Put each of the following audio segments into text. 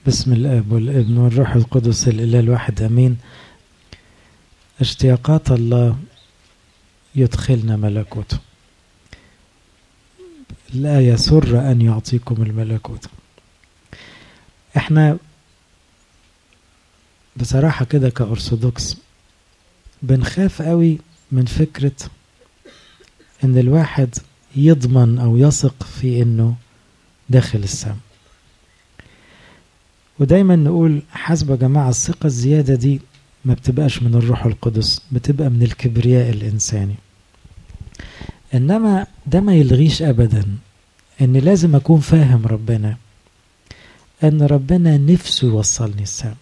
بسم الاب والابن والروح القدس الاله الواحد امين اشتياقات الله يدخلنا ملكوته لا يسر ان يعطيكم الملكوت احنا بصراحه كده كارثوذكس بنخاف قوي من فكره ان الواحد يضمن او يثق في انه داخل السماء ودايما نقول حسب يا جماعة الثقة الزيادة دي ما بتبقاش من الروح القدس بتبقى من الكبرياء الإنساني إنما ده ما يلغيش أبدا إن لازم أكون فاهم ربنا إن ربنا نفسه يوصلني السماء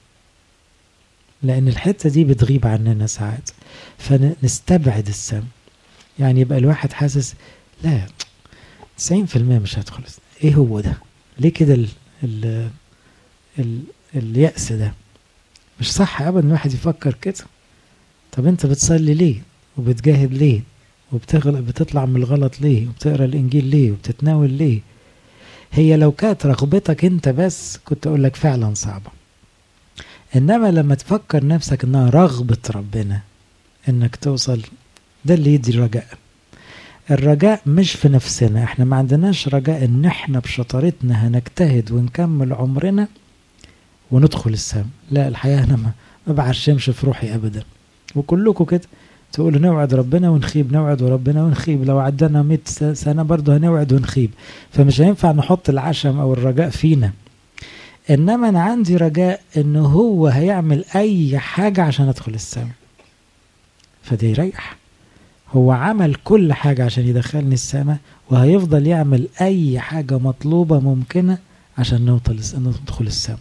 لأن الحتة دي بتغيب عننا ساعات فنستبعد السماء يعني يبقى الواحد حاسس لا 90% مش هدخل ايه هو ده ليه كده ال ال ال اليأس ده مش صح ابدا الواحد يفكر كده طب انت بتصلي ليه وبتجاهد ليه وبتغلق بتطلع من الغلط ليه وبتقرا الانجيل ليه وبتتناول ليه هي لو كانت رغبتك انت بس كنت اقول لك فعلا صعبه انما لما تفكر نفسك انها رغبه ربنا انك توصل ده اللي يدي رجاء الرجاء مش في نفسنا احنا ما عندناش رجاء ان احنا بشطارتنا هنجتهد ونكمل عمرنا وندخل السماء لا الحقيقه انا ما, ما بعشمش في روحي ابدا وكلكم كده تقولوا نوعد ربنا ونخيب نوعد ربنا ونخيب لو عدنا 100 سنه برضه هنوعد ونخيب فمش هينفع نحط العشم او الرجاء فينا انما انا عندي رجاء انه هو هيعمل اي حاجه عشان ادخل السماء فده يريح هو عمل كل حاجة عشان يدخلني السماء وهيفضل يعمل أي حاجة مطلوبة ممكنة عشان نوصل ندخل السماء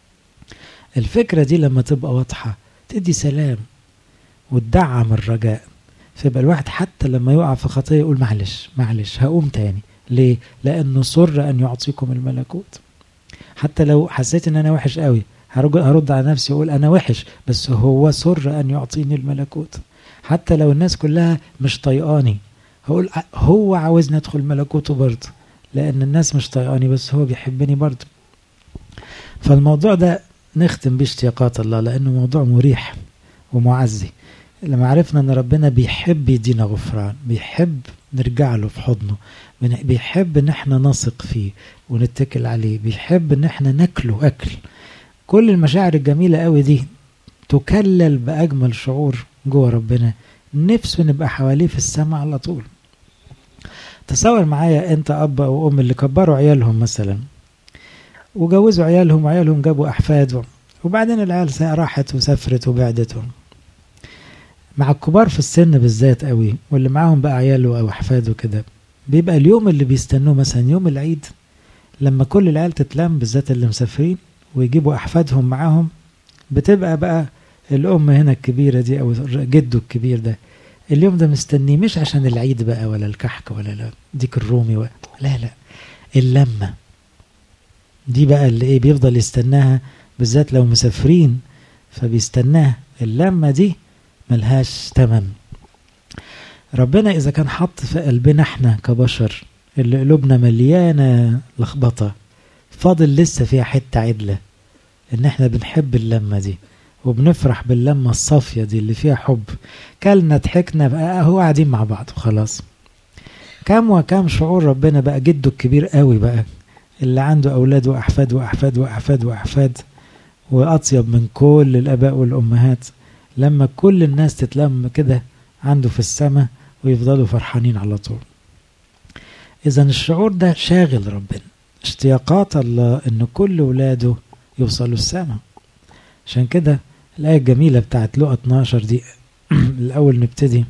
الفكرة دي لما تبقى واضحة تدي سلام وتدعم الرجاء فيبقى الواحد حتى لما يقع في خطية يقول معلش معلش هقوم تاني ليه؟ لأنه سر أن يعطيكم الملكوت حتى لو حسيت ان انا وحش قوي هرد على نفسي واقول انا وحش بس هو سر ان يعطيني الملكوت حتى لو الناس كلها مش طيقاني هقول هو عاوزني ادخل ملكوته برضه لان الناس مش طيقاني بس هو بيحبني برضه فالموضوع ده نختم بيه اشتياقات الله لانه موضوع مريح ومعزي لما عرفنا ان ربنا بيحب يدينا غفران بيحب نرجع له في حضنه بيحب ان احنا نثق فيه ونتكل عليه بيحب ان احنا ناكله اكل كل المشاعر الجميله قوي دي تكلل باجمل شعور جوه ربنا نفسه نبقى حواليه في السماء على طول تصور معايا انت اب او ام اللي كبروا عيالهم مثلا وجوزوا عيالهم وعيالهم جابوا احفاد وبعدين العيال راحت وسافرت وبعدتهم مع الكبار في السن بالذات قوي واللي معاهم بقى عياله او احفاده كده بيبقى اليوم اللي بيستنوه مثلا يوم العيد لما كل العيال تتلم بالذات اللي مسافرين ويجيبوا احفادهم معاهم بتبقى بقى الام هنا الكبيره دي او جده الكبير ده اليوم ده مستنيه مش عشان العيد بقى ولا الكحك ولا لا ديك الرومي و... لا لا اللمه دي بقى اللي ايه بيفضل يستناها بالذات لو مسافرين فبيستناها اللمه دي ملهاش تمن ربنا اذا كان حط في قلبنا احنا كبشر اللي قلوبنا مليانه لخبطه فاضل لسه فيها حته عدله ان احنا بنحب اللمه دي وبنفرح باللمة الصافية دي اللي فيها حب كلنا ضحكنا بقى هو قاعدين مع بعض وخلاص كم وكم شعور ربنا بقى جده الكبير قوي بقى اللي عنده أولاد وأحفاد وأحفاد وأحفاد وأحفاد وأطيب من كل الآباء والأمهات لما كل الناس تتلم كده عنده في السماء ويفضلوا فرحانين على طول إذا الشعور ده شاغل ربنا اشتياقات الله إن كل ولاده يوصلوا السماء عشان كده الآية الجميلة بتاعت لقى 12 دي الأول نبتدي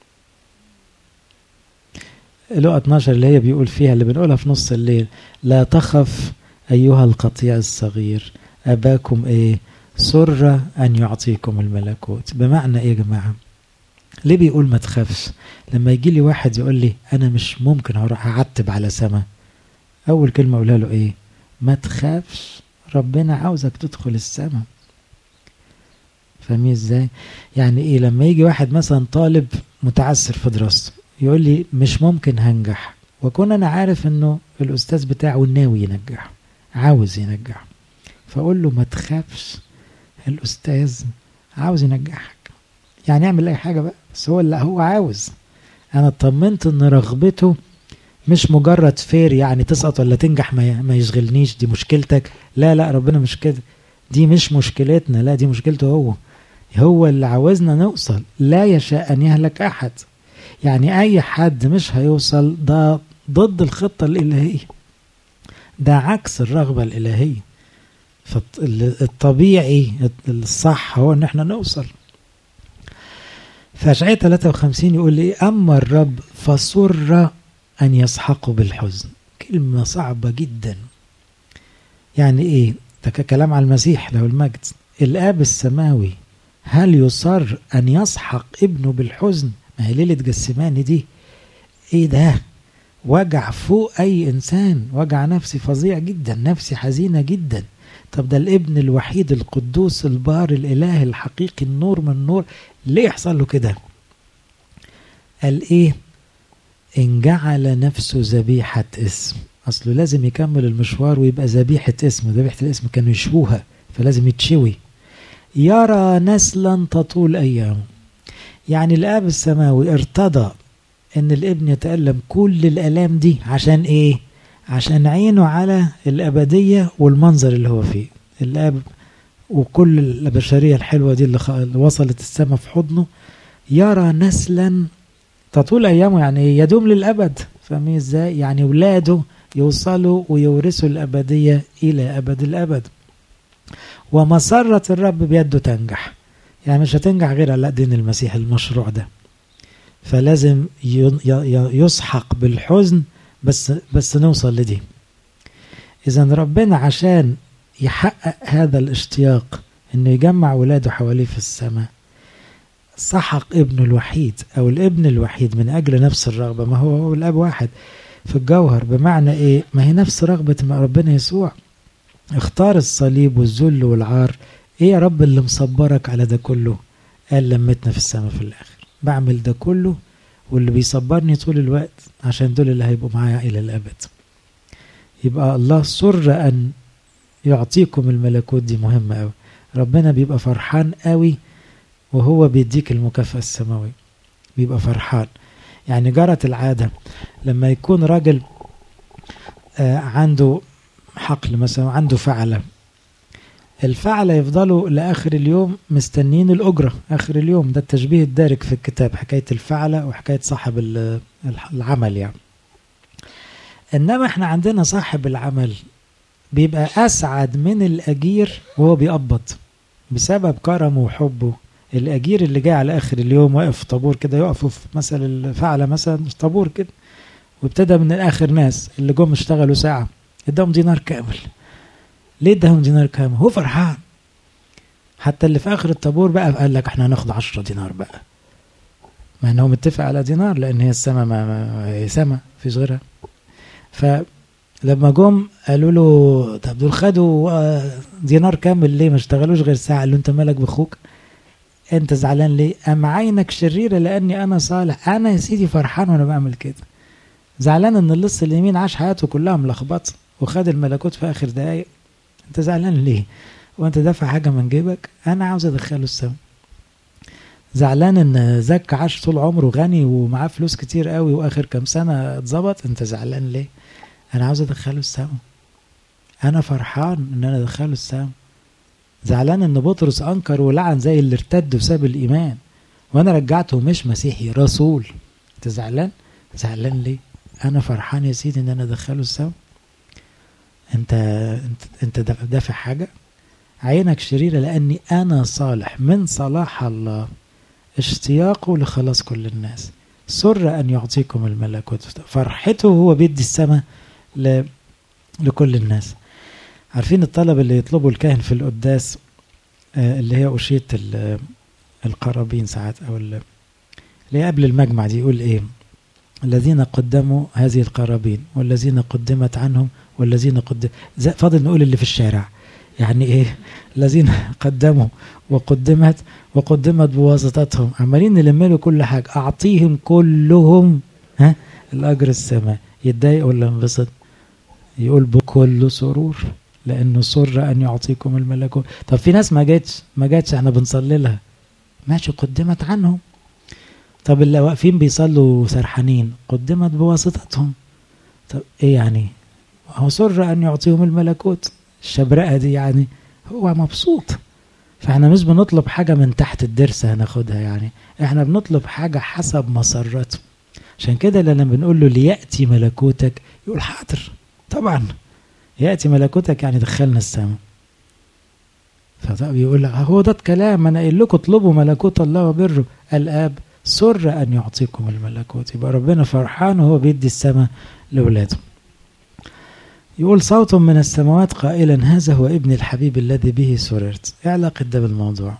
لقى 12 اللي هي بيقول فيها اللي بنقولها في نص الليل لا تخف أيها القطيع الصغير أباكم إيه سر أن يعطيكم الملكوت بمعنى إيه يا جماعة ليه بيقول ما تخافش لما يجي لي واحد يقول لي أنا مش ممكن هروح أعتب على سما أول كلمة أقولها له إيه ما تخافش ربنا عاوزك تدخل السماء فاهمين ازاي يعني ايه لما يجي واحد مثلا طالب متعسر في دراسته يقول لي مش ممكن هنجح واكون انا عارف انه الاستاذ بتاعه ناوي ينجح عاوز ينجح فأقول له ما تخافش الأستاذ عاوز ينجحك يعني اعمل أي حاجة بقى بس هو اللي هو عاوز أنا اطمنت إن رغبته مش مجرد فير يعني تسقط ولا تنجح ما ما يشغلنيش دي مشكلتك لا لا ربنا مش كده دي مش مشكلتنا لا دي مشكلته هو هو اللي عاوزنا نوصل لا يشاء أن يهلك أحد يعني أي حد مش هيوصل ده ضد الخطة الإلهية ده عكس الرغبة الإلهية فالطبيعي الصح هو ان احنا نوصل فاشعياء 53 يقول لي اما الرب فسر ان يسحقوا بالحزن كلمه صعبه جدا يعني ايه ده كلام على المسيح له المجد الاب السماوي هل يصر ان يسحق ابنه بالحزن ما هي ليله جسماني دي ايه ده وجع فوق اي انسان وجع نفسي فظيع جدا نفسي حزينه جدا طب ده الابن الوحيد القدوس البار الاله الحقيقي النور من نور ليه يحصل له كده قال ايه ان جعل نفسه ذبيحه اسم اصله لازم يكمل المشوار ويبقى ذبيحه اسم ذبيحه الاسم كانوا يشووها فلازم يتشوي يرى نسلا تطول ايامه يعني الاب السماوي ارتضى ان الابن يتألم كل الالام دي عشان ايه عشان عينه على الابدية والمنظر اللي هو فيه الاب وكل البشرية الحلوة دي اللي, خ... اللي وصلت السماء في حضنه يرى نسلا تطول ايامه يعني يدوم للابد فاهمين ازاي يعني ولاده يوصلوا ويورثوا الابدية الى ابد الابد ومسرة الرب بيده تنجح يعني مش هتنجح غير على دين المسيح المشروع ده فلازم يسحق بالحزن بس بس نوصل لدي اذا ربنا عشان يحقق هذا الاشتياق انه يجمع ولاده حواليه في السماء سحق ابنه الوحيد او الابن الوحيد من اجل نفس الرغبه ما هو هو الاب واحد في الجوهر بمعنى ايه ما هي نفس رغبه ما ربنا يسوع اختار الصليب والذل والعار ايه يا رب اللي مصبرك على ده كله قال لمتنا في السماء في الاخر بعمل ده كله واللي بيصبرني طول الوقت عشان دول اللي هيبقوا معايا إلى الأبد يبقى الله سر أن يعطيكم الملكوت دي مهمة أوي ربنا بيبقى فرحان قوي وهو بيديك المكافأة السماوية بيبقى فرحان يعني جرت العادة لما يكون راجل آه عنده حقل مثلا عنده فعلة الفعلة يفضلوا لآخر اليوم مستنين الأجرة آخر اليوم ده التشبيه الدارج في الكتاب حكاية الفعلة وحكاية صاحب العمل يعني إنما إحنا عندنا صاحب العمل بيبقى أسعد من الأجير وهو بيقبض بسبب كرمه وحبه الأجير اللي جاي على آخر اليوم واقف في طابور كده يقفوا في مثلا الفعلة مثلا طابور كده وابتدى من آخر ناس اللي جم اشتغلوا ساعة اداهم دينار كامل ليه اداهم دينار كامل هو فرحان حتى اللي في اخر الطابور بقى قال لك احنا هناخد 10 دينار بقى مع ان هو متفق على دينار لان هي السما ما, ما هي سما فيش غيرها فلما جم قالوا له طب دول خدوا دينار كامل ليه ما اشتغلوش غير ساعه قال له انت مالك باخوك انت زعلان ليه ام عينك شريره لاني انا صالح انا يا سيدي فرحان وانا بعمل كده زعلان ان اللص اليمين عاش حياته كلها ملخبطه وخد الملكوت في اخر دقايق انت زعلان ليه وانت دافع حاجه من جيبك انا عاوز ادخله السما زعلان ان زك عاش طول عمره غني ومعاه فلوس كتير قوي واخر كام سنه اتظبط انت زعلان ليه انا عاوز ادخله السما انا فرحان ان انا ادخله السما زعلان ان بطرس انكر ولعن زي اللي ارتد وساب الايمان وانا رجعته مش مسيحي رسول انت زعلان زعلان ليه انا فرحان يا سيدي ان انا ادخله السما انت انت انت دافع حاجه عينك شريره لاني انا صالح من صلاح الله اشتياقه لخلاص كل الناس سر ان يعطيكم الملكوت فرحته هو بيدي السماء ل... لكل الناس عارفين الطلب اللي يطلبوا الكاهن في القداس آه اللي هي أشية القرابين ساعات أو اللي هي قبل المجمع دي يقول إيه الذين قدموا هذه القرابين والذين قدمت عنهم والذين قدم فاضل نقول اللي في الشارع يعني ايه الذين قدموا وقدمت وقدمت بواسطتهم عمالين نلم له كل حاجه اعطيهم كلهم ها الاجر السماء يتضايق ولا ينبسط يقول بكل سرور لانه سر ان يعطيكم الملكوت طب في ناس ما جاتش ما جاتش احنا بنصلي لها ماشي قدمت عنهم طب اللي واقفين بيصلوا سرحانين قدمت بواسطتهم طب ايه يعني هو سر ان يعطيهم الملكوت الشبرقه دي يعني هو مبسوط فاحنا مش بنطلب حاجة من تحت الدرس هناخدها يعني احنا بنطلب حاجة حسب مسرته عشان كده لما بنقول له ليأتي ملكوتك يقول حاضر طبعا يأتي ملكوتك يعني دخلنا السماء فيقول هو ده الكلام انا قايل لكم اطلبوا ملكوت الله وبره الاب سر ان يعطيكم الملكوت يبقى ربنا فرحان وهو بيدي السماء لاولاده يقول صوت من السماوات قائلا هذا هو ابن الحبيب الذي به سررت ايه علاقة ده بالموضوع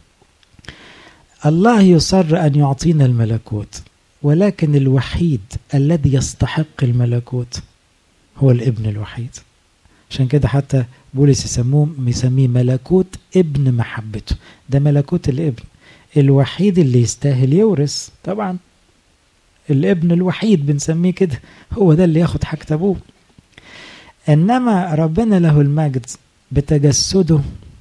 الله يصر أن يعطينا الملكوت ولكن الوحيد الذي يستحق الملكوت هو الابن الوحيد عشان كده حتى بولس يسموه يسميه ملكوت ابن محبته ده ملكوت الابن الوحيد اللي يستاهل يورث طبعا الابن الوحيد بنسميه كده هو ده اللي ياخد حاجة ابوه انما ربنا له المجد بتجسده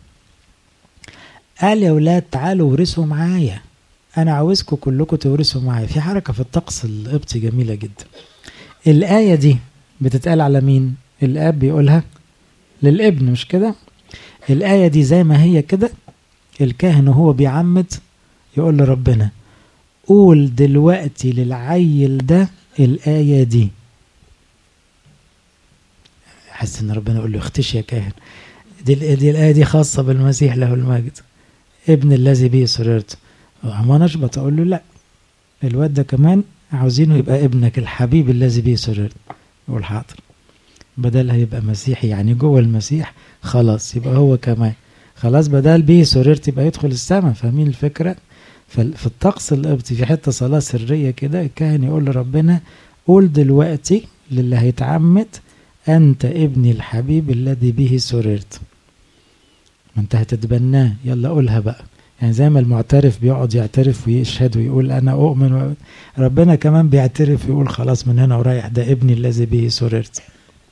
قال يا ولاد تعالوا ورثوا معايا انا عاوزكم كلكم تورثوا معايا في حركه في الطقس القبطي جميله جدا الايه دي بتتقال على مين الاب بيقولها للابن مش كده الايه دي زي ما هي كده الكاهن وهو بيعمد يقول لربنا قول دلوقتي للعيل ده الايه دي حس ان ربنا يقول له اختش يا كاهن دي, دي الايه دي خاصه بالمسيح له المجد ابن الذي به سررت ما نشبط اقول له لا الواد ده كمان عاوزينه يبقى ابنك الحبيب الذي به سررت يقول حاضر بدل هيبقى مسيحي يعني جوه المسيح خلاص يبقى هو كمان خلاص بدل به سررت يبقى يدخل السماء فاهمين الفكره في الطقس القبطي في حته صلاه سريه كده الكاهن يقول لربنا قول دلوقتي للي هيتعمد أنت ابني الحبيب الذي به سررت ما انت هتتبناه يلا قولها بقى يعني زي ما المعترف بيقعد يعترف ويشهد ويقول أنا أؤمن و... ربنا كمان بيعترف ويقول خلاص من هنا ورايح ده ابني الذي به سررت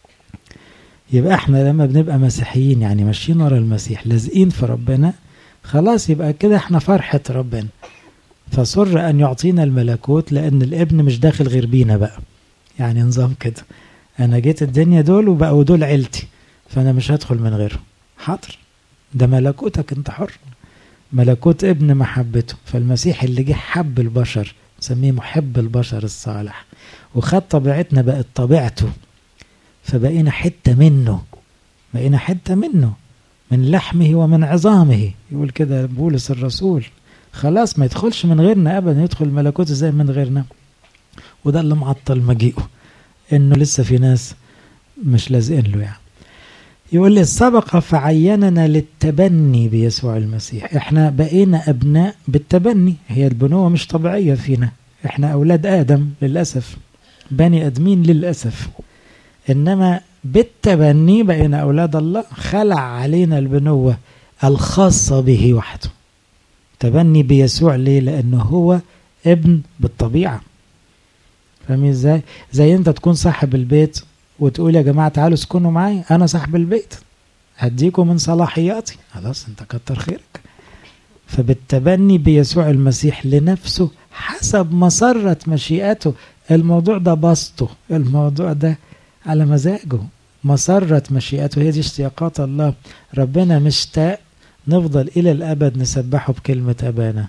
يبقى احنا لما بنبقى مسيحيين يعني ماشيين ورا المسيح لازقين في ربنا خلاص يبقى كده احنا فرحة ربنا فسر أن يعطينا الملكوت لأن الابن مش داخل غير بينا بقى يعني نظام كده انا جيت الدنيا دول وبقوا دول عيلتي فانا مش هدخل من غيرهم حاضر ده ملكوتك انت حر ملكوت ابن محبته فالمسيح اللي جه حب البشر نسميه محب البشر الصالح وخد طبيعتنا بقت طبيعته فبقينا حتة منه بقينا حتة منه من لحمه ومن عظامه يقول كده بولس الرسول خلاص ما يدخلش من غيرنا ابدا يدخل ملكوت ازاي من غيرنا وده اللي معطل مجيئه انه لسه في ناس مش لازقين له يعني يقول لي سبق فعيننا للتبني بيسوع المسيح احنا بقينا ابناء بالتبني هي البنوة مش طبيعية فينا احنا اولاد ادم للاسف بني ادمين للاسف انما بالتبني بقينا اولاد الله خلع علينا البنوة الخاصة به وحده تبني بيسوع ليه لانه هو ابن بالطبيعه فاهمين ازاي؟ زي انت تكون صاحب البيت وتقول يا جماعه تعالوا اسكنوا معايا انا صاحب البيت هديكم من صلاحياتي خلاص انت كتر خيرك فبالتبني بيسوع المسيح لنفسه حسب مسرة مشيئته الموضوع ده بسطه الموضوع ده على مزاجه مسرة مشيئته هي دي اشتياقات الله ربنا مشتاق نفضل إلى الأبد نسبحه بكلمة أبانا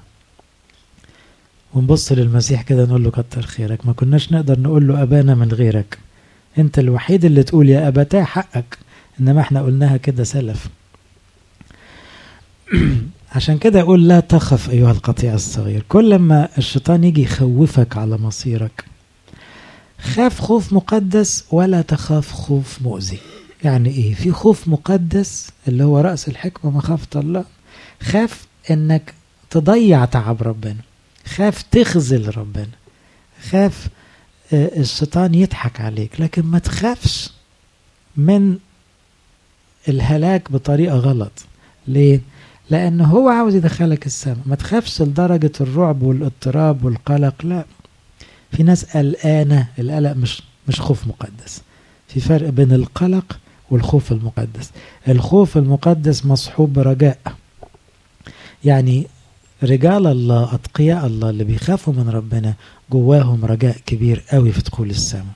ونبص للمسيح كده نقول له كتر خيرك ما كناش نقدر نقول له أبانا من غيرك أنت الوحيد اللي تقول يا أبتاه حقك إنما احنا قلناها كده سلف عشان كده أقول لا تخف أيها القطيع الصغير كل ما الشيطان يجي يخوفك على مصيرك خاف خوف مقدس ولا تخاف خوف مؤذي يعني ايه في خوف مقدس اللي هو رأس الحكمة مخافة الله خاف انك تضيع تعب ربنا خاف تخذل ربنا خاف الشيطان يضحك عليك لكن ما تخافش من الهلاك بطريقة غلط ليه؟ لأنه هو عاوز يدخلك السماء ما تخافش لدرجة الرعب والاضطراب والقلق لا في ناس قلقانة القلق مش مش خوف مقدس في فرق بين القلق والخوف المقدس الخوف المقدس مصحوب برجاء يعني رجال الله أتقياء الله اللي بيخافوا من ربنا جواهم رجاء كبير قوي في دخول السماء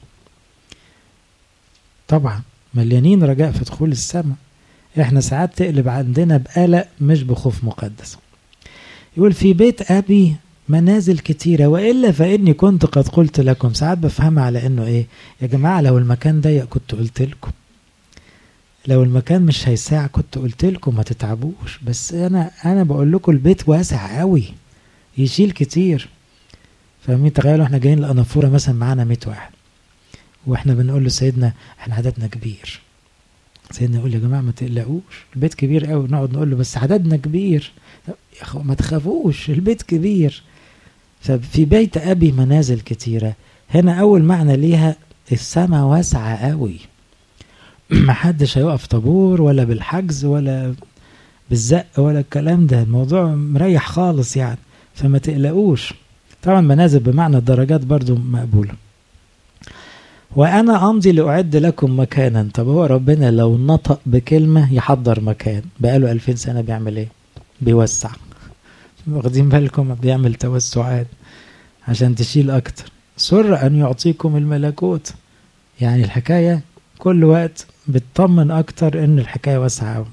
طبعا مليانين رجاء في دخول السماء احنا ساعات تقلب عندنا بقلق مش بخوف مقدس يقول في بيت أبي منازل كتيرة وإلا فإني كنت قد قلت لكم ساعات بفهمها على إنه إيه يا جماعة لو المكان ضيق كنت قلت لكم لو المكان مش هيساع كنت قلت لكم ما تتعبوش بس أنا أنا بقول لكم البيت واسع قوي يشيل كتير فاهمين تخيلوا احنا جايين لأنافورة مثلا معانا 100 واحد واحنا بنقول له سيدنا احنا عددنا كبير سيدنا يقول يا جماعه ما تقلقوش البيت كبير قوي نقعد نقول له بس عددنا كبير يا اخو ما تخافوش البيت كبير ففي بيت ابي منازل كتيره هنا اول معنى ليها السماء واسعه قوي ما حدش هيقف طابور ولا بالحجز ولا بالزق ولا الكلام ده الموضوع مريح خالص يعني فما تقلقوش طبعا منازل بمعنى الدرجات برضو مقبوله وأنا أمضي لأعد لكم مكانا طب هو ربنا لو نطق بكلمة يحضر مكان بقاله ألفين سنة بيعمل إيه بيوسع واخدين بالكم بيعمل توسعات عشان تشيل أكتر سر أن يعطيكم الملكوت يعني الحكاية كل وقت بتطمن أكتر إن الحكاية واسعة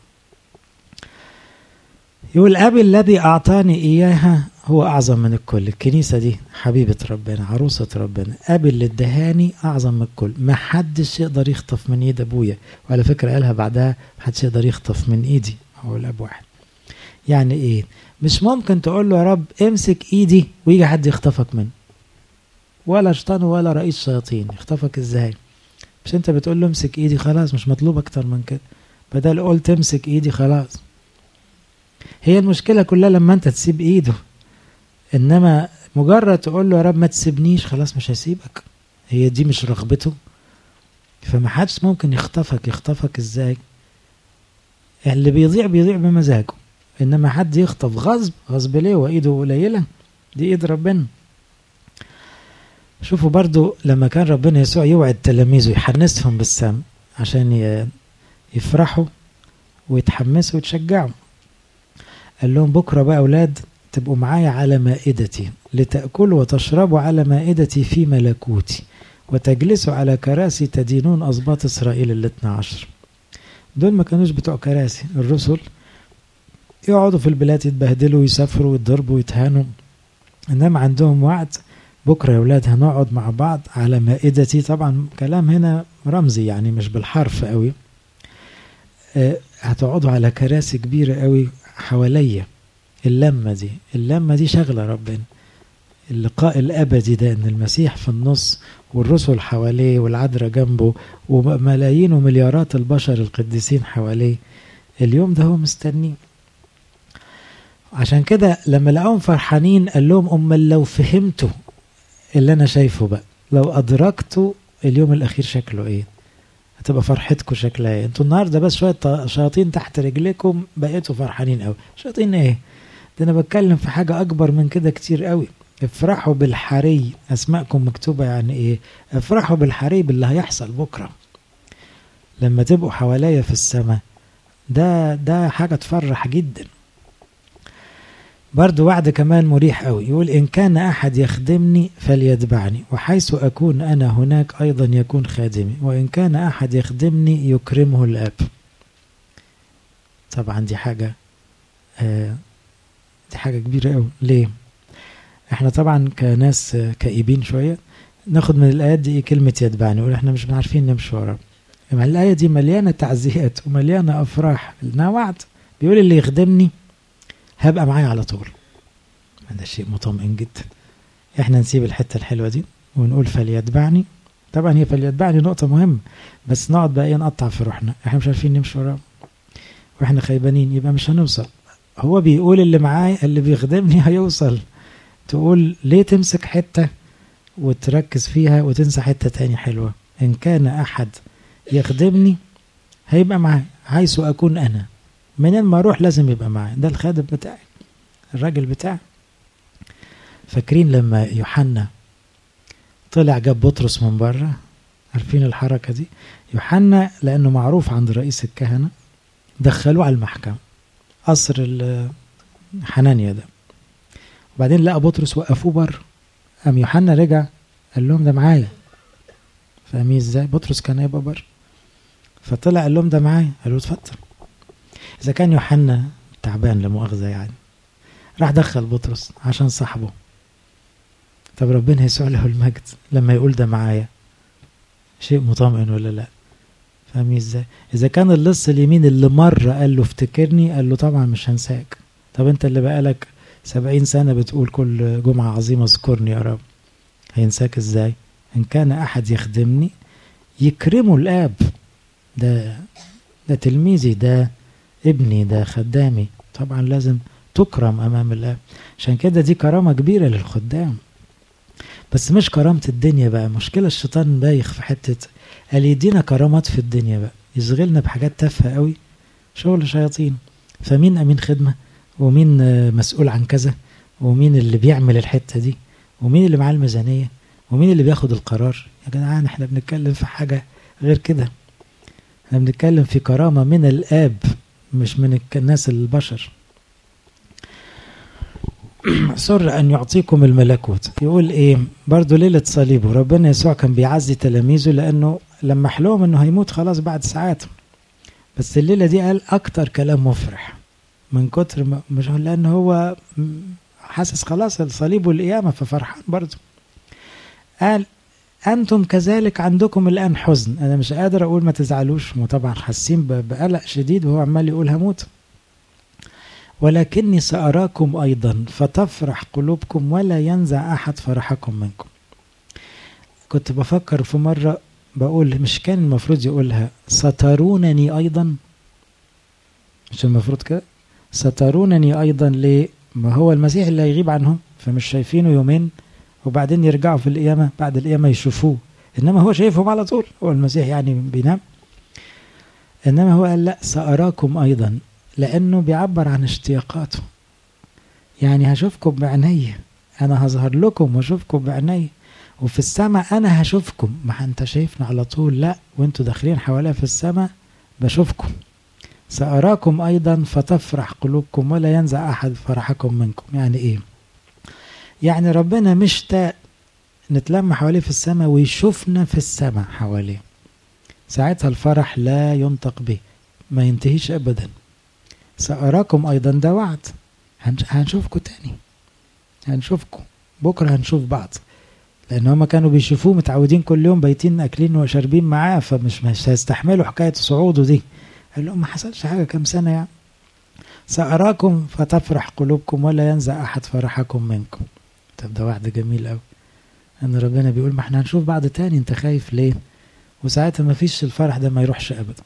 يقول أبي الذي أعطاني إياها هو أعظم من الكل الكنيسة دي حبيبة ربنا عروسة ربنا أبي اللي ادهاني أعظم من الكل ما حدش يقدر يخطف من إيد أبويا وعلى فكرة قالها بعدها ما حدش يقدر يخطف من إيدي هو الأب واحد يعني إيه مش ممكن تقول له يا رب امسك إيدي ويجي حد يخطفك منه ولا شيطان ولا رئيس شياطين يخطفك إزاي مش أنت بتقول له امسك إيدي خلاص مش مطلوب أكتر من كده بدل قلت امسك إيدي خلاص هي المشكلة كلها لما أنت تسيب إيده انما مجرد تقول له يا رب ما تسيبنيش خلاص مش هسيبك هي دي مش رغبته فما حدش ممكن يخطفك يخطفك ازاي اللي بيضيع بيضيع بمزاجه انما حد يخطف غصب غصب ليه وايده قليله دي ايد ربنا شوفوا برضو لما كان ربنا يسوع يوعد تلاميذه يحنسهم بالسم عشان يفرحوا ويتحمسوا ويتشجعوا قال لهم بكره بقى اولاد تبقوا معايا على مائدتي لتأكلوا وتشربوا على مائدتي في ملكوتي وتجلسوا على كراسي تدينون أسباط إسرائيل الاثنى عشر دول ما كانوش بتوع كراسي الرسل يقعدوا في البلاد يتبهدلوا ويسافروا ويتضربوا ويتهانوا إنما عندهم وعد بكرة يا ولاد هنقعد مع بعض على مائدتي طبعا كلام هنا رمزي يعني مش بالحرف قوي أه هتقعدوا على كراسي كبيرة قوي حواليا اللمة دي اللمة دي شغلة ربنا اللقاء الأبدي ده إن المسيح في النص والرسل حواليه والعذراء جنبه وملايين ومليارات البشر القديسين حواليه اليوم ده هو مستنيه عشان كده لما لقاهم فرحانين قال لهم أمال لو فهمتوا اللي أنا شايفه بقى لو أدركتوا اليوم الأخير شكله إيه هتبقى فرحتكم شكلها إيه انتوا النهارده بس شوية شياطين تحت رجليكم بقيتوا فرحانين قوي شياطين إيه ده انا بتكلم في حاجة اكبر من كده كتير قوي افرحوا بالحري اسماءكم مكتوبة يعني ايه افرحوا بالحري باللي هيحصل بكرة لما تبقوا حواليا في السماء ده ده حاجة تفرح جدا برضو وعد كمان مريح قوي يقول إن كان أحد يخدمني فليتبعني وحيث أكون أنا هناك أيضا يكون خادمي وإن كان أحد يخدمني يكرمه الأب طبعا دي حاجة آه دي حاجة كبيرة قوي ليه احنا طبعا كناس كئيبين شوية ناخد من الآيات دي إيه كلمة يتبعني نقول احنا مش عارفين نمشي وراه الآية دي مليانة تعزيات ومليانة أفراح لأنها وعد بيقول اللي يخدمني هبقى معايا على طول ده شيء مطمئن جدا احنا نسيب الحتة الحلوة دي ونقول فليتبعني طبعا هي فليتبعني نقطة مهمة بس نقعد بقى ايه نقطع في روحنا احنا مش عارفين نمشي وراه واحنا خيبانين يبقى مش هنوصل هو بيقول اللي معايا اللي بيخدمني هيوصل تقول ليه تمسك حتة وتركز فيها وتنسى حتة تاني حلوة إن كان أحد يخدمني هيبقى معايا حيث أكون أنا منين ما أروح لازم يبقى معايا ده الخادم بتاعي الراجل بتاعي فاكرين لما يوحنا طلع جاب بطرس من بره عارفين الحركة دي يوحنا لأنه معروف عند رئيس الكهنة دخلوه على المحكمة قصر حنانيا ده وبعدين لقى بطرس وقفوه بره قام يوحنا رجع قال لهم ده معايا فاهمين ازاي بطرس كان هيبقى بره فطلع قال لهم ده معايا قالوا اتفضل اذا كان يوحنا تعبان لمؤاخذه يعني راح دخل بطرس عشان صاحبه طب ربنا يسوع له المجد لما يقول ده معايا شيء مطمئن ولا لا فاهمين ازاي اذا كان اللص اليمين اللي مره قال له افتكرني قال له طبعا مش هنساك طب انت اللي بقالك سبعين سنة بتقول كل جمعة عظيمة اذكرني يا رب هينساك ازاي ان كان احد يخدمني يكرمه الاب ده ده تلميذي ده ابني ده خدامي طبعا لازم تكرم امام الاب عشان كده دي كرامة كبيرة للخدام بس مش كرامة الدنيا بقى مشكلة الشيطان بايخ في حتة قال يدينا كرامات في الدنيا بقى يشغلنا بحاجات تافهة قوي شغل شياطين فمين امين خدمة ومين مسؤول عن كذا ومين اللي بيعمل الحتة دي ومين اللي معاه الميزانية ومين اللي بياخد القرار يا جدعان احنا بنتكلم في حاجة غير كده احنا بنتكلم في كرامة من الآب مش من الناس البشر سر أن يعطيكم الملكوت يقول إيه برضو ليلة صليبه ربنا يسوع كان بيعزي تلاميذه لأنه لما حلوهم أنه هيموت خلاص بعد ساعات بس الليلة دي قال أكتر كلام مفرح من كتر ما مش لأن هو حاسس خلاص الصليب والقيامة ففرحان برضه قال أنتم كذلك عندكم الآن حزن أنا مش قادر أقول ما تزعلوش طبعا حاسين بقلق شديد وهو عمال يقول هموت ولكني سأراكم أيضا فتفرح قلوبكم ولا ينزع أحد فرحكم منكم كنت بفكر في مرة بقول مش كان المفروض يقولها سترونني أيضا مش المفروض كده سترونني أيضا ليه ما هو المسيح اللي هيغيب عنهم فمش شايفينه يومين وبعدين يرجعوا في القيامة بعد القيامة يشوفوه إنما هو شايفهم على طول هو المسيح يعني بينام إنما هو قال لا سأراكم أيضا لأنه بيعبر عن اشتياقاته يعني هشوفكم بعيني أنا هظهر لكم وأشوفكم بعيني وفي السماء أنا هشوفكم ما أنت شايفنا على طول لا وأنتوا داخلين حواليا في السماء بشوفكم سأراكم أيضا فتفرح قلوبكم ولا ينزع أحد فرحكم منكم يعني إيه يعني ربنا مشتاق نتلم حواليه في السماء ويشوفنا في السماء حواليه ساعتها الفرح لا ينطق به ما ينتهيش أبدا سأراكم أيضا ده وعد هنشوفكم تاني هنشوفكم بكرة هنشوف بعض لأن هما كانوا بيشوفوه متعودين كل يوم بايتين أكلين وشاربين معاه فمش مش هيستحملوا حكاية صعوده دي قال لهم ما حصلش حاجة كام سنة يعني سأراكم فتفرح قلوبكم ولا ينزع أحد فرحكم منكم طب ده وعد جميل قوي ان ربنا بيقول ما احنا هنشوف بعض تاني انت خايف ليه وساعتها ما فيش الفرح ده ما يروحش ابدا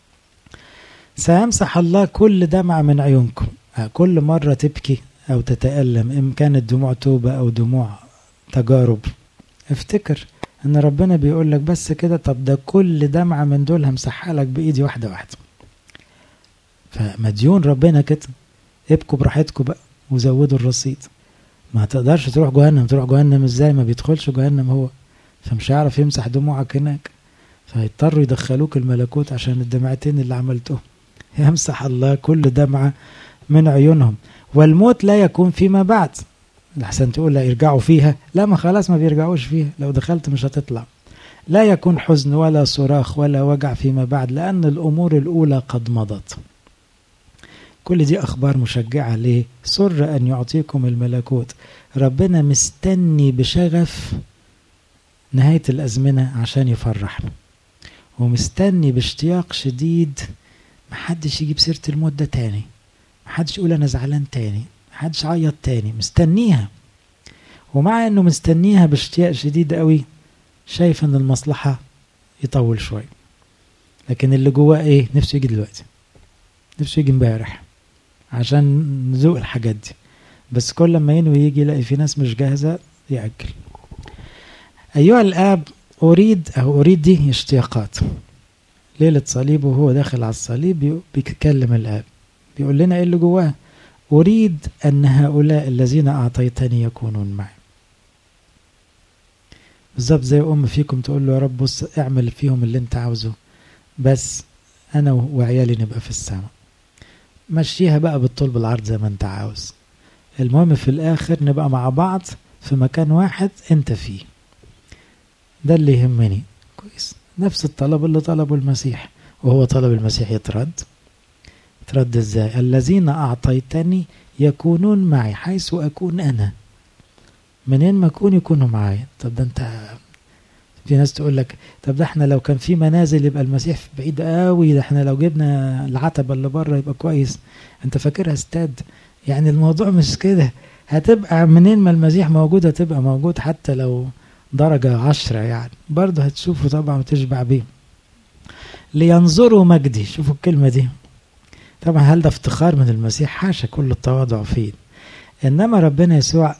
سيمسح الله كل دمعة من عيونكم كل مرة تبكي أو تتألم إن كانت دموع توبة أو دموع تجارب افتكر ان ربنا بيقول لك بس كده طب ده كل دمعة من دول همسحها لك بإيدي واحدة واحدة فمديون ربنا كده ابكوا براحتكم بقى وزودوا الرصيد ما تقدرش تروح جهنم تروح جهنم ازاي ما بيدخلش جهنم هو فمش هيعرف يمسح دموعك هناك فهيضطروا يدخلوك الملكوت عشان الدمعتين اللي عملتهم يمسح الله كل دمعة من عيونهم والموت لا يكون فيما بعد لحسن تقول لا يرجعوا فيها لا ما خلاص ما بيرجعوش فيها لو دخلت مش هتطلع لا يكون حزن ولا صراخ ولا وجع فيما بعد لأن الأمور الأولى قد مضت كل دي أخبار مشجعة ليه سر أن يعطيكم الملكوت ربنا مستني بشغف نهاية الأزمنة عشان يفرحنا ومستني باشتياق شديد محدش يجيب سيرة الموت ده تاني محدش يقول أنا زعلان تاني محدش عيط تاني مستنيها ومع انه مستنيها باشتياق شديد قوي شايف ان المصلحة يطول شوية لكن اللي جواه ايه نفسه يجي دلوقتي نفسه يجي امبارح عشان نذوق الحاجات دي بس كل لما ينوي يجي يلاقي في ناس مش جاهزة يأجل أيها الآب أريد أو أريد دي اشتياقات ليلة صليبه وهو داخل على الصليب بيتكلم الآب بيقول لنا إيه اللي جواه أريد أن هؤلاء الذين أعطيتني يكونون معي بالظبط زي أم فيكم تقول له يا رب بص اعمل فيهم اللي انت عاوزه بس أنا وعيالي نبقى في السماء مشيها بقى بالطول بالعرض زي ما انت عاوز المهم في الآخر نبقى مع بعض في مكان واحد انت فيه ده اللي يهمني كويس نفس الطلب اللي طلبه المسيح وهو طلب المسيح يترد يترد ازاي الذين أعطيتني يكونون معي حيث أكون أنا منين ما أكون يكونوا معايا طب ده أنت في ناس تقول لك طب ده احنا لو كان في منازل يبقى المسيح بعيد قوي ده احنا لو جبنا العتبة اللي بره يبقى كويس انت فاكرها استاد يعني الموضوع مش كده هتبقى منين ما المسيح موجود هتبقى موجود حتى لو درجة عشرة يعني برضه هتشوفه طبعا وتشبع بيه لينظروا مجدي شوفوا الكلمة دي طبعا هل ده افتخار من المسيح حاشا كل التواضع فيه انما ربنا يسوع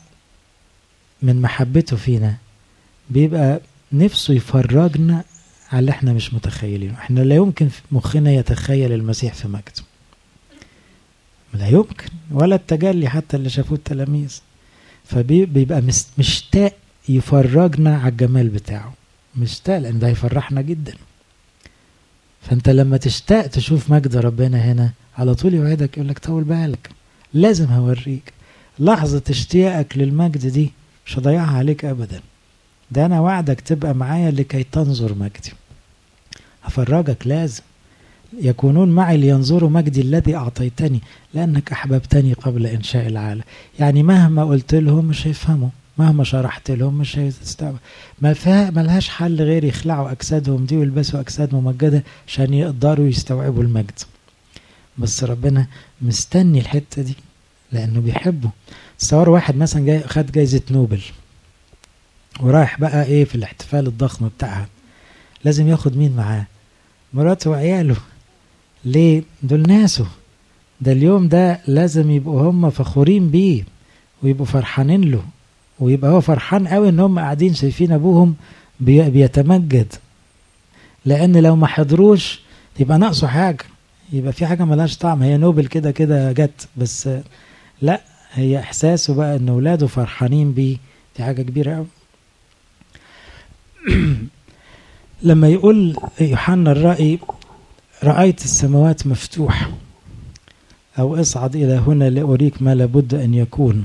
من محبته فينا بيبقى نفسه يفرجنا على اللي احنا مش متخيلينه احنا لا يمكن مخنا يتخيل المسيح في مجده لا يمكن ولا التجلي حتى اللي شافوه التلاميذ فبيبقى مشتاق يفرجنا على الجمال بتاعه مشتاق لان ده هيفرحنا جدا فانت لما تشتاق تشوف مجد ربنا هنا على طول يوعدك يقول لك طول بالك لازم هوريك لحظة اشتياقك للمجد دي مش هضيعها عليك ابدا ده انا وعدك تبقى معايا لكي تنظر مجدي هفرجك لازم يكونون معي لينظروا مجدي الذي أعطيتني لأنك أحببتني قبل إنشاء العالم يعني مهما قلت لهم مش هيفهموا مهما شرحت لهم مش هيستوعبوا ما فيها ملهاش حل غير يخلعوا أجسادهم دي ويلبسوا أجساد ممجدة عشان يقدروا يستوعبوا المجد بس ربنا مستني الحتة دي لأنه بيحبه تصور واحد مثلا جاي خد جايزة نوبل ورايح بقى ايه في الاحتفال الضخم بتاعها لازم ياخد مين معاه مراته وعياله ليه دول ناسه ده اليوم ده لازم يبقوا هم فخورين بيه ويبقوا فرحانين له ويبقى هو فرحان قوي ان هم قاعدين شايفين ابوهم بي بيتمجد لان لو ما حضروش يبقى ناقصه حاجه يبقى في حاجه ملهاش طعم هي نوبل كده كده جت بس لا هي احساسه بقى ان اولاده فرحانين بيه دي حاجه كبيره قوي لما يقول يوحنا الرأي رأيت السماوات مفتوحة أو اصعد إلى هنا لأريك ما لابد أن يكون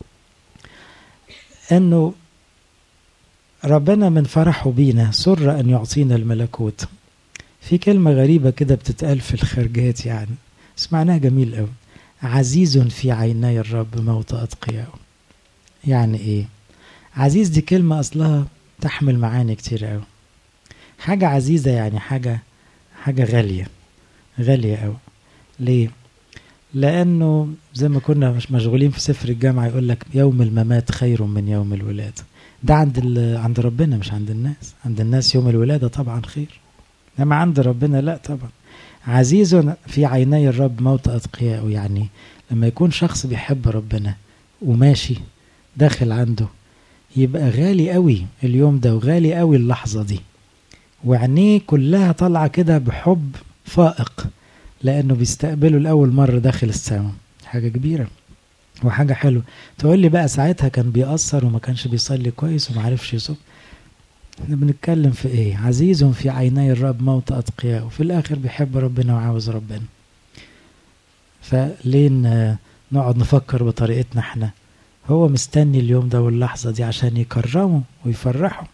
أنه ربنا من فرحه بينا سر أن يعطينا الملكوت في كلمة غريبة كده بتتقال في الخارجات يعني سمعناها جميل قوي عزيز في عيني الرب موت أتقياء يعني إيه عزيز دي كلمة أصلها تحمل معاني كتير قوي حاجة عزيزة يعني حاجة حاجة غالية غالية قوي ليه؟ لأنه زي ما كنا مش مشغولين في سفر الجامعة يقول لك يوم الممات خير من يوم الولادة ده عند عند ربنا مش عند الناس عند الناس يوم الولادة طبعا خير إنما عند ربنا لا طبعا عزيز في عيني الرب موت أتقياء يعني لما يكون شخص بيحب ربنا وماشي داخل عنده يبقى غالي قوي اليوم ده وغالي قوي اللحظة دي وعينيه كلها طالعة كده بحب فائق لأنه بيستقبله لأول مرة داخل السماء حاجة كبيرة وحاجة حلوة تقول لي بقى ساعتها كان بيأثر وما كانش بيصلي كويس وما عرفش يصوم احنا بنتكلم في ايه عزيز في عيني الرب موت أتقياء وفي الآخر بيحب ربنا وعاوز ربنا فليه نقعد نفكر بطريقتنا احنا هو مستني اليوم ده واللحظة دي عشان يكرمه ويفرحه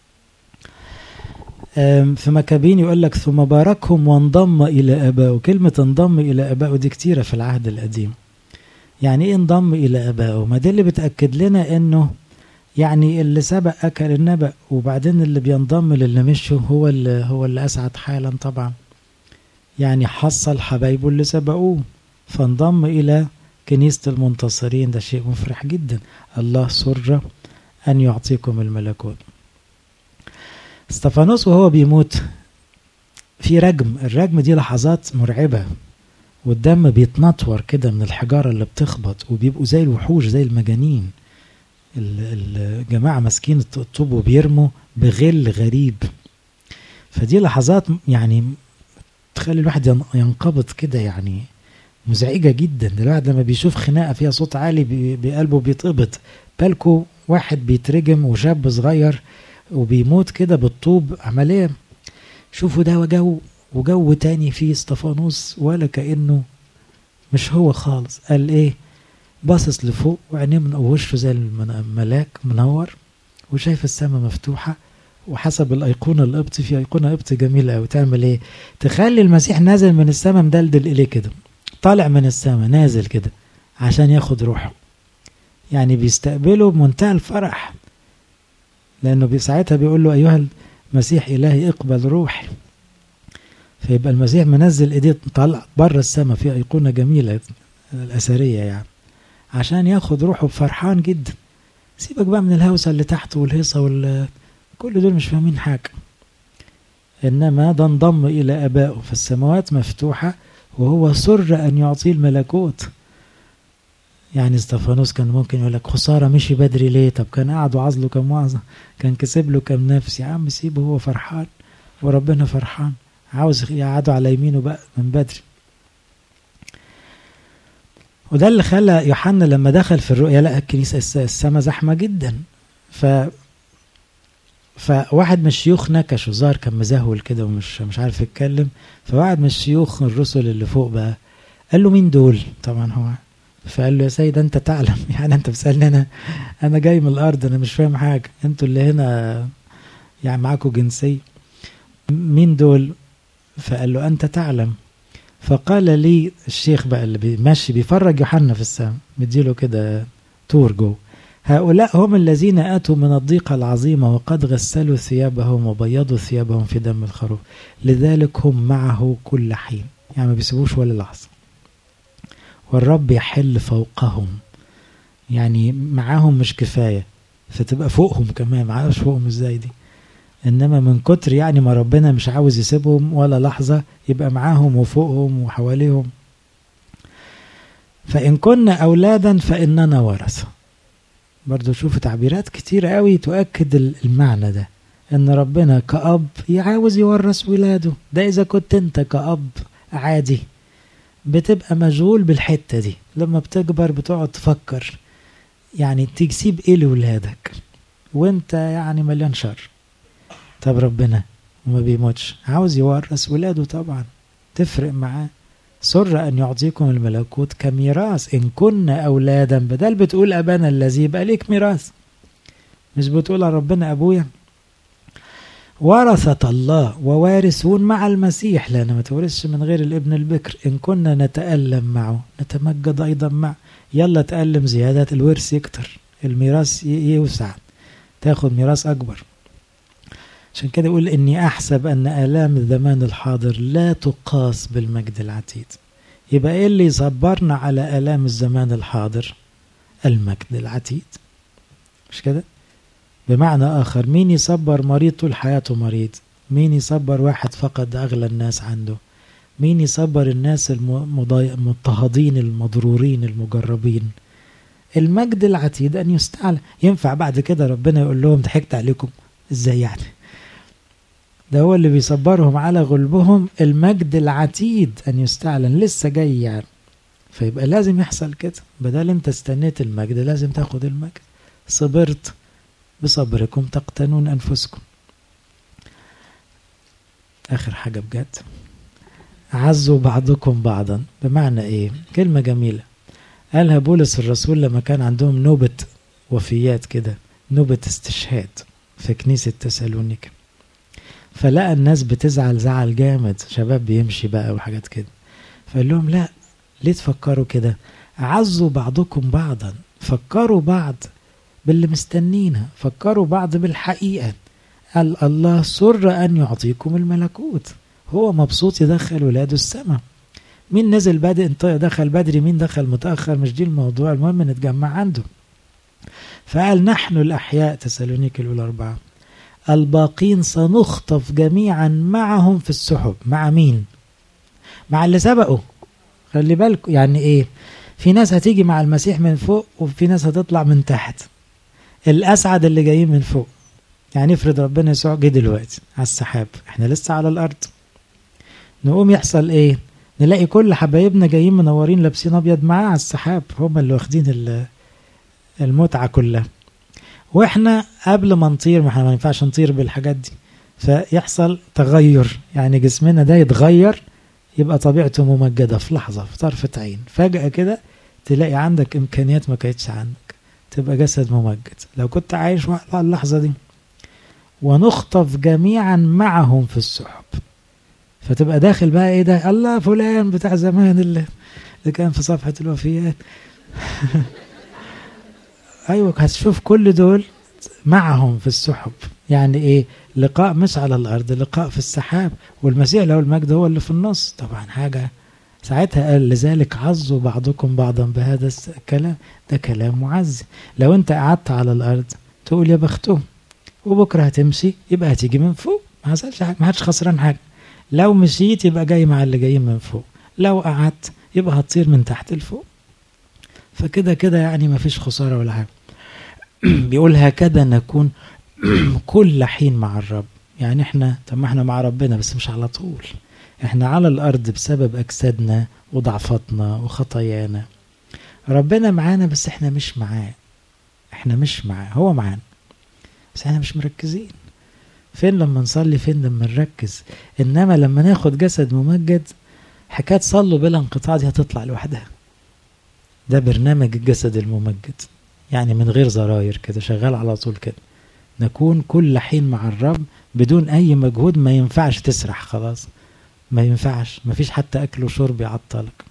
في مكابين يقول لك ثم باركهم وانضم إلى أبائه كلمة انضم إلى أبائه دي كتيرة في العهد القديم يعني ايه انضم إلى أبائه ما دي اللي بتأكد لنا إنه يعني اللي سبق أكل النبأ وبعدين اللي بينضم للي مشوا هو اللي هو اللي أسعد حالا طبعا يعني حصل حبايبه اللي سبقوه فانضم إلى كنيسة المنتصرين ده شيء مفرح جدا الله سر أن يعطيكم الملكوت استفانوس وهو بيموت في رجم الرجم دي لحظات مرعبة والدم بيتنطور كده من الحجارة اللي بتخبط وبيبقوا زي الوحوش زي المجانين الجماعة ماسكين الطوب وبيرموا بغل غريب فدي لحظات يعني تخلي الواحد ينقبض كده يعني مزعجة جدا الواحد لما بيشوف خناقة فيها صوت عالي بقلبه بيتقبض بالكو واحد بيترجم وشاب صغير وبيموت كده بالطوب عملية شوفوا ده وجو وجو تاني فيه استفانوس ولا كأنه مش هو خالص قال ايه باصص لفوق وعينيه من وشه زي الملاك منور وشايف السماء مفتوحة وحسب الأيقونة القبطي في أيقونة قبطي جميلة أوي تعمل إيه؟ تخلي المسيح نازل من السماء مدلدل إليه كده طالع من السماء نازل كده عشان ياخد روحه يعني بيستقبله بمنتهى الفرح لأنه ساعتها بيقول له أيها المسيح إلهي اقبل روحي فيبقى المسيح منزل ايديه طلع بره السماء في أيقونة جميلة الأثرية يعني عشان ياخد روحه بفرحان جدا سيبك بقى من الهوسة اللي تحت والهيصة وال كل دول مش فاهمين حاجة إنما ده انضم إلى أبائه فالسماوات مفتوحة وهو سر أن يعطيه الملكوت يعني استفانوس كان ممكن يقول لك خسارة مشي بدري ليه طب كان قعد وعظ له كم وعظة كان كسب له كم نفس يا عم سيبه هو فرحان وربنا فرحان عاوز يقعدوا على يمينه بقى من بدري وده اللي خلى يوحنا لما دخل في الرؤيا لقى الكنيسة السما زحمة جدا ف فواحد من الشيوخ نكش وظهر كان مزهول كده ومش مش عارف يتكلم فواحد من الشيوخ الرسل اللي فوق بقى قال له مين دول طبعا هو فقال له يا سيد انت تعلم يعني انت بتسالني انا انا جاي من الارض انا مش فاهم حاجه انتوا اللي هنا يعني معاكم جنسيه مين دول فقال له انت تعلم فقال لي الشيخ بقى اللي ماشي بيفرج يوحنا في السماء مديله كده تور جو هؤلاء هم الذين اتوا من الضيقه العظيمه وقد غسلوا ثيابهم وبيضوا ثيابهم في دم الخروف لذلك هم معه كل حين يعني ما بيسيبوش ولا لحظه والرب يحل فوقهم يعني معاهم مش كفايه فتبقى فوقهم كمان معرفش فوقهم ازاي دي انما من كتر يعني ما ربنا مش عاوز يسيبهم ولا لحظه يبقى معاهم وفوقهم وحواليهم فان كنا اولادا فاننا ورثه برضو شوف تعبيرات كتير قوي تؤكد المعنى ده ان ربنا كأب عاوز يورث ولاده ده اذا كنت انت كأب عادي بتبقى مشغول بالحتة دي لما بتكبر بتقعد تفكر يعني تسيب ايه لولادك وانت يعني مليان شر طب ربنا وما بيموتش عاوز يورث ولاده طبعا تفرق معاه سر أن يعطيكم الملكوت كميراث إن كنا أولادا بدل بتقول أبانا الذي يبقى ليك ميراث مش بتقول ربنا أبويا ورثة الله ووارثون مع المسيح لأن ما تورثش من غير الابن البكر إن كنا نتألم معه نتمجد أيضا معه يلا تألم زيادة الورث يكتر الميراث يوسع تاخد ميراث أكبر عشان كده يقول إني أحسب أن آلام الزمان الحاضر لا تقاس بالمجد العتيد يبقى إيه اللي يصبرنا على آلام الزمان الحاضر المجد العتيد مش كده بمعنى آخر مين يصبر مريض طول حياته مريض مين يصبر واحد فقد أغلى الناس عنده مين يصبر الناس المضطهدين المضرورين المجربين المجد العتيد أن يستعلى ينفع بعد كده ربنا يقول لهم ضحكت عليكم ازاي يعني ده هو اللي بيصبرهم على غلبهم المجد العتيد أن يستعلن لسه جاي يعني فيبقى لازم يحصل كده بدل انت استنيت المجد لازم تاخد المجد صبرت بصبركم تقتنون أنفسكم آخر حاجة بجد عزوا بعضكم بعضا بمعنى إيه كلمة جميلة قالها بولس الرسول لما كان عندهم نوبة وفيات كده نوبة استشهاد في كنيسة تسالونيكا فلقى الناس بتزعل زعل جامد شباب بيمشي بقى وحاجات كده فقال لهم لا ليه تفكروا كده عزوا بعضكم بعضا فكروا بعض باللي مستنينها فكروا بعض بالحقيقة قال الله سر أن يعطيكم الملكوت هو مبسوط يدخل ولاده السماء مين نزل بدري انت دخل بدري مين دخل متأخر مش دي الموضوع المهم نتجمع عنده فقال نحن الأحياء تسالونيك الأولى أربعة الباقين سنخطف جميعا معهم في السحب مع مين مع اللي سبقوا خلي بالكم يعني ايه في ناس هتيجي مع المسيح من فوق وفي ناس هتطلع من تحت الاسعد اللي جايين من فوق يعني افرض ربنا يسوع جه دلوقتي على السحاب احنا لسه على الارض نقوم يحصل ايه نلاقي كل حبايبنا جايين منورين لابسين ابيض معاه على السحاب هم اللي واخدين المتعه كلها واحنا قبل ما نطير ما احنا ما ينفعش نطير بالحاجات دي فيحصل تغير يعني جسمنا ده يتغير يبقى طبيعته ممجدة في لحظة في طرفة عين فجأة كده تلاقي عندك إمكانيات ما كانتش عندك تبقى جسد ممجد لو كنت عايش مع اللحظة دي ونخطف جميعا معهم في السحب فتبقى داخل بقى ايه ده الله فلان بتاع زمان اللي, اللي كان في صفحة الوفيات ايوه هتشوف كل دول معهم في السحب يعني ايه لقاء مش على الارض لقاء في السحاب والمسيح له المجد هو اللي في النص طبعا حاجه ساعتها قال لذلك عزوا بعضكم بعضا بهذا الكلام ده كلام معزي لو انت قعدت على الارض تقول يا بختهم وبكره هتمشي يبقى هتيجي من فوق ما حصلش حاجه ما حدش خسران حاجه لو مشيت يبقى جاي مع اللي جايين من فوق لو قعدت يبقى هتطير من تحت لفوق فكده كده يعني ما فيش خساره ولا حاجه بيقول هكذا نكون كل حين مع الرب يعني احنا طب ما احنا مع ربنا بس مش على طول احنا على الارض بسبب اجسادنا وضعفاتنا وخطايانا ربنا معانا بس احنا مش معاه احنا مش معاه هو معانا بس احنا مش مركزين فين لما نصلي فين لما نركز انما لما ناخد جسد ممجد حكايه صلوا بلا انقطاع دي هتطلع لوحدها ده برنامج الجسد الممجد يعني من غير زراير كده شغال على طول كده نكون كل حين مع الرب بدون اي مجهود ما ينفعش تسرح خلاص ما ينفعش ما فيش حتى اكل وشرب يعطلك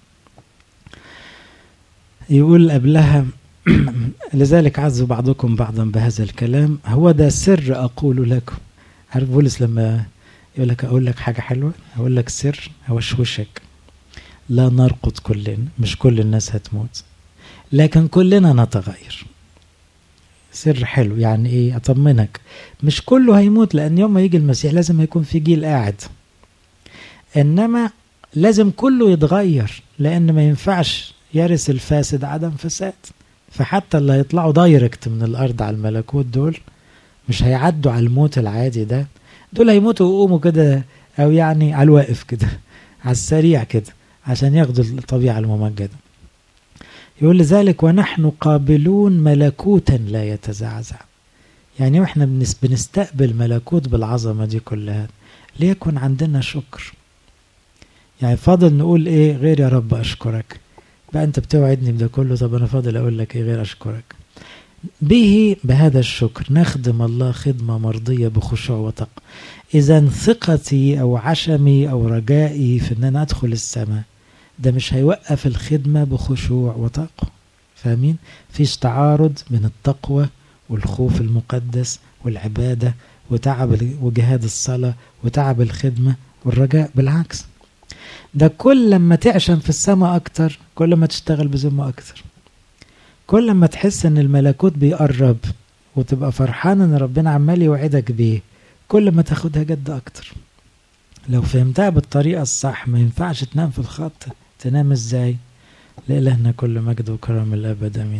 يقول قبلها لذلك عزوا بعضكم بعضا بهذا الكلام هو ده سر اقول لكم عارف بولس لما يقول لك اقول لك حاجه حلوه اقول لك سر اوشوشك لا نرقد كلنا مش كل الناس هتموت لكن كلنا نتغير سر حلو يعني ايه اطمنك مش كله هيموت لان يوم ما يجي المسيح لازم يكون في جيل قاعد انما لازم كله يتغير لان ما ينفعش يرث الفاسد عدم فساد فحتى اللي هيطلعوا دايركت من الارض على الملكوت دول مش هيعدوا على الموت العادي ده دول هيموتوا ويقوموا كده او يعني على الواقف كده على السريع كده عشان ياخدوا الطبيعه الممجده يقول لذلك ونحن قابلون ملكوتا لا يتزعزع يعني واحنا بنستقبل ملكوت بالعظمة دي كلها ليكن عندنا شكر يعني فاضل نقول ايه غير يا رب اشكرك بقى انت بتوعدني بده كله طب انا فاضل اقول لك ايه غير اشكرك به بهذا الشكر نخدم الله خدمة مرضية بخشوع وتقوى إذا ثقتي أو عشمي أو رجائي في أن أنا أدخل السماء ده مش هيوقف الخدمة بخشوع وتقوى فاهمين؟ فيش تعارض بين التقوى والخوف المقدس والعبادة وتعب وجهاد الصلاة وتعب الخدمة والرجاء بالعكس ده كل لما تعشم في السماء أكتر كل ما تشتغل بذمة أكتر كل ما تحس ان الملكوت بيقرب وتبقى فرحان ان ربنا عمال يوعدك بيه كل ما تاخدها جد اكتر لو فهمتها بالطريقة الصح ما ينفعش تنام في الخط تنام ازاي لإلهنا كل مجد وكرم الأبد أمين